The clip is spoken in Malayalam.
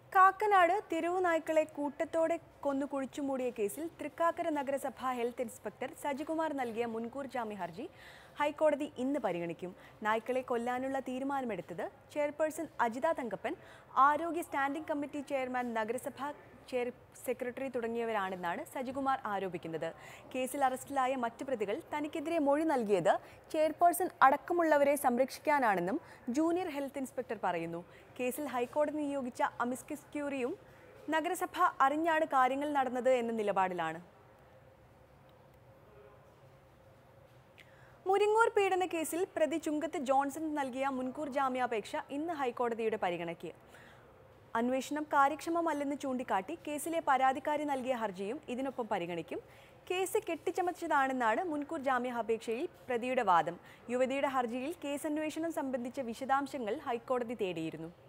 കാക്കനാട് തെരുവു നായ്ക്കളെ കൂട്ടത്തോടെ കൊന്നു കുഴിച്ചുമൂടിയ കേസിൽ തൃക്കാക്കര നഗരസഭ ഹെൽത്ത് ഇൻസ്പെക്ടർ സജികുമാർ നൽകിയ മുൻകൂർ ജാമ്യ ഹർജി ഹൈക്കോടതി ഇന്ന് പരിഗണിക്കും നായ്ക്കളെ കൊല്ലാനുള്ള തീരുമാനമെടുത്തത് ചെയർപേഴ്സൺ അജിത തങ്കപ്പൻ ആരോഗ്യ സ്റ്റാൻഡിംഗ് കമ്മിറ്റി ചെയർമാൻ നഗരസഭ ചെയർ സെക്രട്ടറി തുടങ്ങിയവരാണെന്നാണ് സജികുമാർ ആരോപിക്കുന്നത് കേസിൽ അറസ്റ്റിലായ മറ്റു പ്രതികൾ തനിക്കെതിരെ മൊഴി നൽകിയത് ചെയർപേഴ്സൺ അടക്കമുള്ളവരെ സംരക്ഷിക്കാനാണെന്നും ജൂനിയർ ഹെൽത്ത് ഇൻസ്പെക്ടർ പറയുന്നു കേസിൽ ഹൈക്കോടതി നിയോഗിച്ച അമിസ്കിസ് ക്യൂറിയും നഗരസഭ അറിഞ്ഞാണ് കാര്യങ്ങൾ നടന്നത് എന്ന നിലപാടിലാണ് മുരിങ്ങൂർ പീഡന കേസിൽ പ്രതി ചുങ്കത്ത് ജോൺസൺ നൽകിയ മുൻകൂർ ജാമ്യാപേക്ഷ ഇന്ന് ഹൈക്കോടതിയുടെ പരിഗണയ്ക്ക് അന്വേഷണം കാര്യക്ഷമമല്ലെന്ന് ചൂണ്ടിക്കാട്ടി കേസിലെ പരാതിക്കാരി നൽകിയ ഹർജിയും ഇതിനൊപ്പം പരിഗണിക്കും കേസ് കെട്ടിച്ചമച്ചതാണെന്നാണ് മുൻകൂർ ജാമ്യാപേക്ഷയിൽ പ്രതിയുടെ വാദം യുവതിയുടെ ഹർജിയിൽ കേസ് അന്വേഷണം സംബന്ധിച്ച വിശദാംശങ്ങൾ ഹൈക്കോടതി തേടിയിരുന്നു